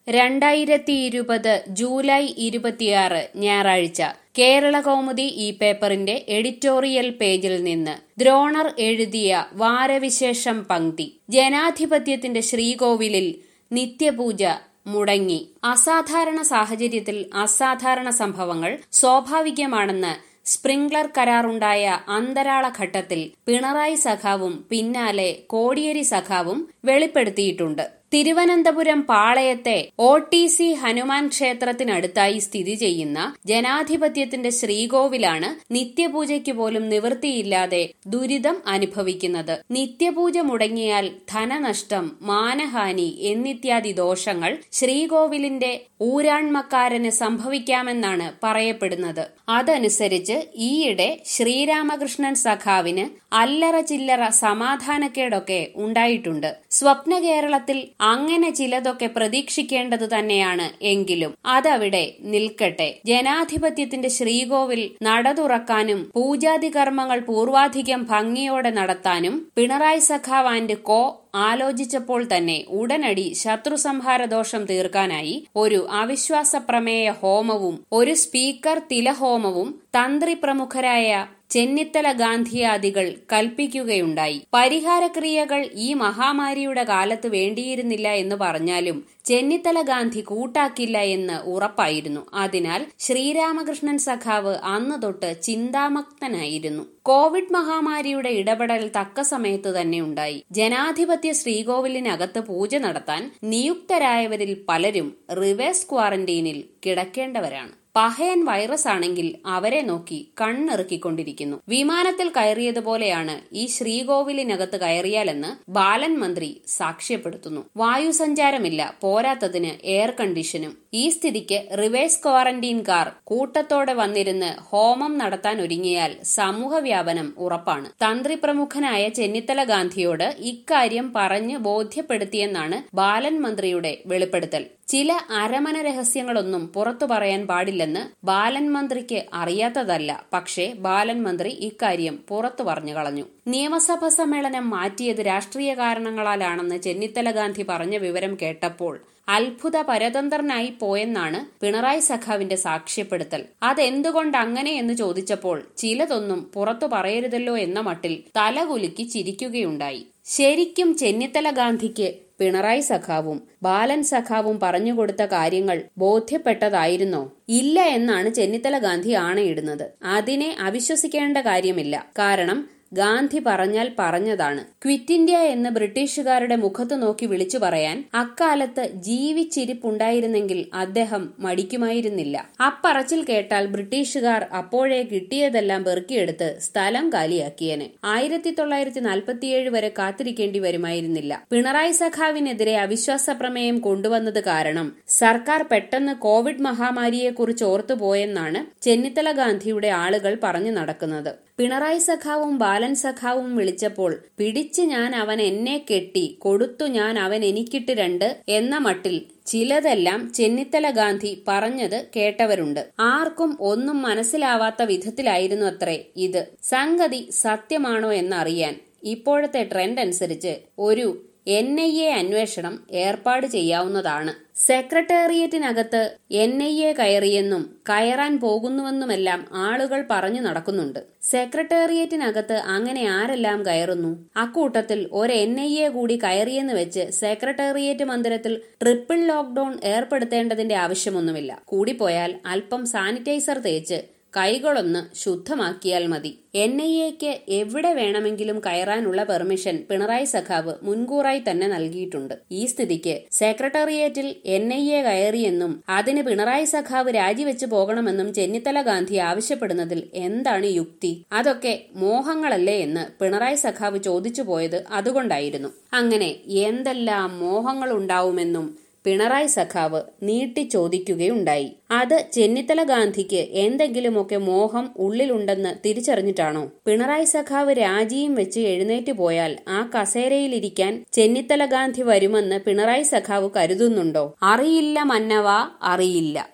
രണ്ടായിരത്തി ഇരുപത് ജൂലൈ ഇരുപത്തിയാറ് ഞായറാഴ്ച കേരള കൗമുദി ഈ പേപ്പറിന്റെ എഡിറ്റോറിയൽ പേജിൽ നിന്ന് ദ്രോണർ എഴുതിയ വാരവിശേഷം പങ്ക്തി ജനാധിപത്യത്തിന്റെ ശ്രീകോവിലിൽ നിത്യപൂജ മുടങ്ങി അസാധാരണ സാഹചര്യത്തിൽ അസാധാരണ സംഭവങ്ങൾ സ്വാഭാവികമാണെന്ന് സ്പ്രിംഗ്ലർ കരാറുണ്ടായ അന്തരാള ഘട്ടത്തിൽ പിണറായി സഖാവും പിന്നാലെ കോടിയേരി സഖാവും വെളിപ്പെടുത്തിയിട്ടുണ്ട് തിരുവനന്തപുരം പാളയത്തെ ഒ ടി സി ഹനുമാൻ ക്ഷേത്രത്തിനടുത്തായി സ്ഥിതി ചെയ്യുന്ന ജനാധിപത്യത്തിന്റെ ശ്രീകോവിലാണ് നിത്യപൂജയ്ക്ക് പോലും നിവൃത്തിയില്ലാതെ ദുരിതം അനുഭവിക്കുന്നത് നിത്യപൂജ മുടങ്ങിയാൽ ധനനഷ്ടം മാനഹാനി എന്നിത്യാദി ദോഷങ്ങൾ ശ്രീകോവിലിന്റെ ഊരാൺമക്കാരന് സംഭവിക്കാമെന്നാണ് പറയപ്പെടുന്നത് അതനുസരിച്ച് ഈയിടെ ശ്രീരാമകൃഷ്ണൻ സഖാവിന് അല്ലറ ചില്ലറ സമാധാനക്കേടൊക്കെ ഉണ്ടായിട്ടുണ്ട് സ്വപ്ന കേരളത്തിൽ അങ്ങനെ ചിലതൊക്കെ പ്രതീക്ഷിക്കേണ്ടത് തന്നെയാണ് എങ്കിലും അതവിടെ നിൽക്കട്ടെ ജനാധിപത്യത്തിന്റെ ശ്രീകോവിൽ നട തുറക്കാനും പൂജാതി കർമ്മങ്ങൾ പൂർവാധികം ഭംഗിയോടെ നടത്താനും പിണറായി സഖാവ് ആൻഡ് കോ ആലോചിച്ചപ്പോൾ തന്നെ ഉടനടി ശത്രുസംഹാര ദോഷം തീർക്കാനായി ഒരു അവിശ്വാസ പ്രമേയ ഹോമവും ഒരു സ്പീക്കർ തിലഹോമവും തന്ത്രി പ്രമുഖരായ ചെന്നിത്തല ഗാന്ധിയാദികൾ കൽപ്പിക്കുകയുണ്ടായി പരിഹാരക്രിയകൾ ഈ മഹാമാരിയുടെ കാലത്ത് വേണ്ടിയിരുന്നില്ല എന്ന് പറഞ്ഞാലും ചെന്നിത്തല ഗാന്ധി കൂട്ടാക്കില്ല എന്ന് ഉറപ്പായിരുന്നു അതിനാൽ ശ്രീരാമകൃഷ്ണൻ സഖാവ് അന്ന് തൊട്ട് ചിന്താമഗ്നനായിരുന്നു കോവിഡ് മഹാമാരിയുടെ ഇടപെടൽ തക്ക സമയത്ത് തന്നെ ഉണ്ടായി ജനാധിപത്യ ശ്രീകോവിലിനകത്ത് പൂജ നടത്താൻ നിയുക്തരായവരിൽ പലരും റിവേഴ്സ് ക്വാറന്റീനിൽ കിടക്കേണ്ടവരാണ് പഹയൻ വൈറസ് ആണെങ്കിൽ അവരെ നോക്കി കണ്ണിറുക്കിക്കൊണ്ടിരിക്കുന്നു വിമാനത്തിൽ കയറിയതുപോലെയാണ് ഈ ശ്രീകോവിലിനകത്ത് കയറിയാലെന്ന് ബാലൻ മന്ത്രി സാക്ഷ്യപ്പെടുത്തുന്നു വായുസഞ്ചാരമില്ല പോരാത്തതിന് എയർ കണ്ടീഷനും ഈ സ്ഥിതിക്ക് റിവേഴ്സ് ക്വാറന്റീൻകാർ കൂട്ടത്തോടെ വന്നിരുന്ന് ഹോമം നടത്താൻ ഒരുങ്ങിയാൽ സമൂഹ വ്യാപനം ഉറപ്പാണ് തന്ത്രി പ്രമുഖനായ ചെന്നിത്തല ഗാന്ധിയോട് ഇക്കാര്യം പറഞ്ഞ് ബോധ്യപ്പെടുത്തിയെന്നാണ് ബാലൻ മന്ത്രിയുടെ വെളിപ്പെടുത്തൽ ചില അരമന രഹസ്യങ്ങളൊന്നും പുറത്തു പറയാൻ പാടില്ലെന്ന് ബാലൻ മന്ത്രിക്ക് അറിയാത്തതല്ല പക്ഷേ ബാലൻ മന്ത്രി ഇക്കാര്യം പുറത്തു പറഞ്ഞു കളഞ്ഞു നിയമസഭാ സമ്മേളനം മാറ്റിയത് രാഷ്ട്രീയ കാരണങ്ങളാലാണെന്ന് ചെന്നിത്തല ഗാന്ധി പറഞ്ഞ വിവരം കേട്ടപ്പോൾ അത്ഭുത പരതന്ത്രനായി പോയെന്നാണ് പിണറായി സഖാവിന്റെ സാക്ഷ്യപ്പെടുത്തൽ അതെന്തുകൊണ്ട് അങ്ങനെ എന്ന് ചോദിച്ചപ്പോൾ ചിലതൊന്നും പുറത്തു പറയരുതല്ലോ എന്ന മട്ടിൽ തലകുലുക്കി ചിരിക്കുകയുണ്ടായി ശരിക്കും ചെന്നിത്തല ഗാന്ധിക്ക് പിണറായി സഖാവും ബാലൻ സഖാവും പറഞ്ഞുകൊടുത്ത കാര്യങ്ങൾ ബോധ്യപ്പെട്ടതായിരുന്നോ ഇല്ല എന്നാണ് ചെന്നിത്തല ഗാന്ധി ആണയിടുന്നത് അതിനെ അവിശ്വസിക്കേണ്ട കാര്യമില്ല കാരണം ഗാന്ധി പറഞ്ഞാൽ പറഞ്ഞതാണ് ക്വിറ്റ് ഇന്ത്യ എന്ന് ബ്രിട്ടീഷുകാരുടെ മുഖത്ത് നോക്കി വിളിച്ചു പറയാൻ അക്കാലത്ത് ജീവിച്ചിരിപ്പുണ്ടായിരുന്നെങ്കിൽ അദ്ദേഹം മടിക്കുമായിരുന്നില്ല അപ്പറച്ചിൽ കേട്ടാൽ ബ്രിട്ടീഷുകാർ അപ്പോഴേ കിട്ടിയതെല്ലാം പെറുക്കിയെടുത്ത് സ്ഥലം കാലിയാക്കിയേനെ ആയിരത്തി തൊള്ളായിരത്തി നാൽപ്പത്തിയേഴ് വരെ കാത്തിരിക്കേണ്ടി വരുമായിരുന്നില്ല പിണറായി സഖാവിനെതിരെ അവിശ്വാസ പ്രമേയം കൊണ്ടുവന്നത് കാരണം സർക്കാർ പെട്ടെന്ന് കോവിഡ് മഹാമാരിയെക്കുറിച്ച് ഓർത്തുപോയെന്നാണ് ചെന്നിത്തല ഗാന്ധിയുടെ ആളുകൾ പറഞ്ഞു നടക്കുന്നത് പിണറായി സഖാവും ബാലൻ സഖാവും വിളിച്ചപ്പോൾ പിടിച്ച് ഞാൻ അവൻ എന്നെ കെട്ടി കൊടുത്തു ഞാൻ അവൻ എനിക്കിട്ട് രണ്ട് എന്ന മട്ടിൽ ചിലതെല്ലാം ചെന്നിത്തല ഗാന്ധി പറഞ്ഞത് കേട്ടവരുണ്ട് ആർക്കും ഒന്നും മനസ്സിലാവാത്ത വിധത്തിലായിരുന്നു അത്രേ ഇത് സംഗതി സത്യമാണോ എന്നറിയാൻ ഇപ്പോഴത്തെ ട്രെൻഡ് അനുസരിച്ച് ഒരു എൻ ഐ എ അന്വേഷണം ഏർപ്പാട് ചെയ്യാവുന്നതാണ് സെക്രട്ടേറിയറ്റിനകത്ത് എൻ ഐ എ കയറിയെന്നും കയറാൻ പോകുന്നുവെന്നുമെല്ലാം ആളുകൾ പറഞ്ഞു നടക്കുന്നുണ്ട് സെക്രട്ടേറിയറ്റിനകത്ത് അങ്ങനെ ആരെല്ലാം കയറുന്നു അക്കൂട്ടത്തിൽ ഒരു എൻ ഐ എ കൂടി കയറിയെന്ന് വെച്ച് സെക്രട്ടേറിയറ്റ് മന്ദിരത്തിൽ ട്രിപ്പിൾ ലോക്ഡൌൺ ഏർപ്പെടുത്തേണ്ടതിന്റെ ആവശ്യമൊന്നുമില്ല കൂടിപ്പോയാൽ അല്പം സാനിറ്റൈസർ തേച്ച് കൈകളൊന്ന് ശുദ്ധമാക്കിയാൽ മതി എൻ ഐ എക്ക് എവിടെ വേണമെങ്കിലും കയറാനുള്ള പെർമിഷൻ പിണറായി സഖാവ് മുൻകൂറായി തന്നെ നൽകിയിട്ടുണ്ട് ഈ സ്ഥിതിക്ക് സെക്രട്ടേറിയറ്റിൽ എൻ ഐ എ കയറിയെന്നും അതിന് പിണറായി സഖാവ് രാജിവെച്ചു പോകണമെന്നും ചെന്നിത്തല ഗാന്ധി ആവശ്യപ്പെടുന്നതിൽ എന്താണ് യുക്തി അതൊക്കെ മോഹങ്ങളല്ലേ എന്ന് പിണറായി സഖാവ് ചോദിച്ചു പോയത് അതുകൊണ്ടായിരുന്നു അങ്ങനെ എന്തെല്ലാം മോഹങ്ങൾ ഉണ്ടാവുമെന്നും പിണറായി സഖാവ് നീട്ടി ചോദിക്കുകയുണ്ടായി അത് ചെന്നിത്തല ഗാന്ധിക്ക് എന്തെങ്കിലുമൊക്കെ മോഹം ഉള്ളിലുണ്ടെന്ന് തിരിച്ചറിഞ്ഞിട്ടാണോ പിണറായി സഖാവ് രാജിയും വെച്ച് എഴുന്നേറ്റ് പോയാൽ ആ കസേരയിലിരിക്കാൻ ചെന്നിത്തല ഗാന്ധി വരുമെന്ന് പിണറായി സഖാവ് കരുതുന്നുണ്ടോ അറിയില്ല മന്നവ അറിയില്ല